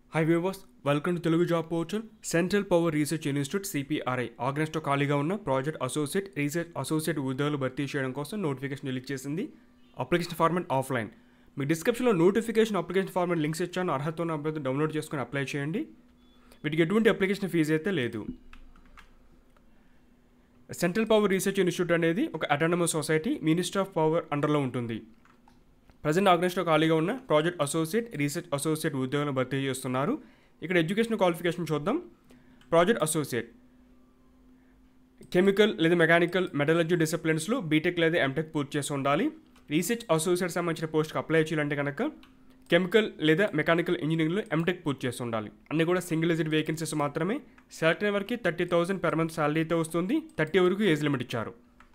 high viewers welcome to Telugu job portal central power research institute CPRI ఆగస్టులో ఖాళీగా ఉన్న project associate research associate ఉద్యోగాలు భర్తీ చేయడం కోసం నోటిఫికేషన్ రిలీజ్ చేసింది అప్లికేషన్ ఫార్మాట్ ఆఫ్లైన్ మీకు డిస్క్రిప్షన్లో నోటిఫికేషన్ అప్లికేషన్ ఫార్మాట్ లింక్స్ ఇచ్చాను అర్హత ఉన్న అభ్యర్థులు డౌన్లోడ్ చేసుకొని అప్లై చేయండి వీటికి ఎటువంటి అప్లికేషన్ ఫీజు అయితే లేదు సెంట్రల్ పవర్ రీసెర్చ్ ఇన్స్టిట్యూట్ అనేది ఒక autonomous society minister of power అండర్లో ఉంటుంది ప్రజెంట్ ఆర్గనైజ్లో ఖాళీగా ఉన్న ప్రాజెక్ట్ అసోసియేట్ రీసెర్చ్ అసోసియేట్ ఉద్యోగాలను భర్తీ చేస్తున్నారు ఇక్కడ ఎడ్యుకేషన్ క్వాలిఫికేషన్ చూద్దాం ప్రాజెక్ట్ అసోసియేట్ కెమికల్ లేదా మెకానికల్ మెటలర్జీ డిసిప్లిన్స్లో బీటెక్ లేదా ఎంటెక్ పూర్తి చేసి ఉండాలి రీసెర్చ్ అసోసియేట్ సంబంధించిన పోస్ట్కి అప్లై చేయాలంటే కనుక కెమికల్ లేదా మెకానికల్ ఇంజనీరింగ్లో ఎంటెక్ పూర్తి చేసి ఉండాలి అన్నీ కూడా సింగిల్ ఏజ్డ్ వేకెన్సీస్ మాత్రమే సెలెక్ట్ అయిన వరకు thirty thousand per month salary అయితే వస్తుంది థర్టీ వరకు ఏజ్ లిమిట్ ఇచ్చారు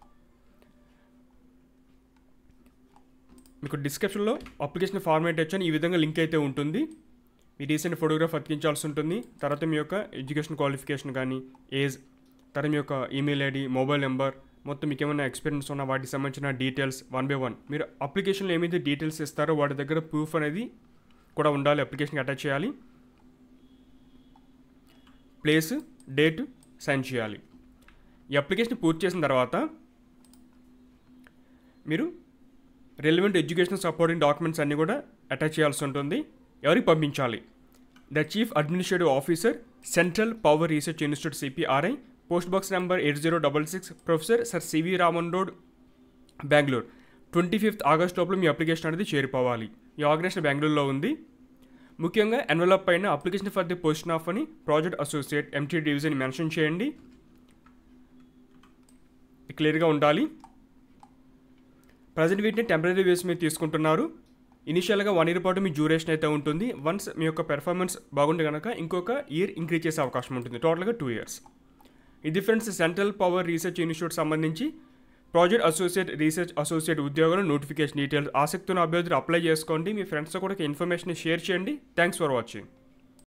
మీకు డిస్క్రిప్షన్లో అప్లికేషన్ ఫార్మేట్ వచ్చాను ఈ విధంగా లింక్ అయితే ఉంటుంది మీ రీసెంట్ ఫోటోగ్రాఫ్ అతికించాల్సి ఉంటుంది తర్వాత మీ యొక్క ఎడ్యుకేషన్ క్వాలిఫికేషన్ కానీ ఏజ్ తర్వాత మీ యొక్క ఈమెయిల్ ఐడి మొబైల్ నెంబర్ మొత్తం మీకు ఏమైనా ఎక్స్పీరియన్స్ ఉన్న వాటికి సంబంధించిన డీటెయిల్స్ వన్ బై వన్ మీరు అప్లికేషన్లో ఏమైతే డీటెయిల్స్ ఇస్తారో వాటి దగ్గర ప్రూఫ్ అనేది కూడా ఉండాలి అప్లికేషన్కి అటాచ్ చేయాలి ప్లేస్ డేట్ సైన్ చేయాలి ఈ అప్లికేషన్ పూర్తి చేసిన తర్వాత మీరు రెలివెంట్ ఎడ్యుకేషన్ సపోర్టింగ్ డాక్యుమెంట్స్ అన్నీ కూడా అటాచ్ చేయాల్సి ఉంటుంది ఎవరికి పంపించాలి the chief administrative officer central power research institute CPRI post box number eight zero double six professor sir CV Raman road Bengaluru twenty fifth August లోపల మీ అప్లికేషన్ అనేది చేరిపోవాలి ఈ ఆర్గనైజేషన్ బెంగళూరులో ఉంది ముఖ్యంగా ఎన్వలప్ పైన application for the position of అని project associate MT division mention చేయండి క్లియర్గా ఉండాలి ప్రజెంట్ వీటిని టెంపరీ బేస్ మీద తీసుకుంటున్నారు ఇనిషియల్గా వన్ ఇయర్ పాటు మీ డ్యూరేషన్ అయితే ఉంటుంది వన్స్ మీ యొక్క పెర్ఫార్మెన్స్ బాగుంటే కనుక ఇంకొక ఇయర్ ఇంక్రీజ్ చేసే అవకాశం ఉంటుంది టోటల్గా టూ ఇయర్స్ ఇది friends central power research institute సంబంధించి ప్రాజెక్ట్ అసోసియేట్ రీసెర్చ్ అసోసియేట్ ఉద్యోగాలు నోటిఫికేషన్ డీటెయిల్స్ ఆసక్తి ఉన్న అభ్యర్థులు అప్లై చేసుకోండి మీ ఫ్రెండ్స్తో కూడా ఇన్ఫర్మేషన్ షేర్ చేయండి థ్యాంక్స్ ఫర్ వాచింగ్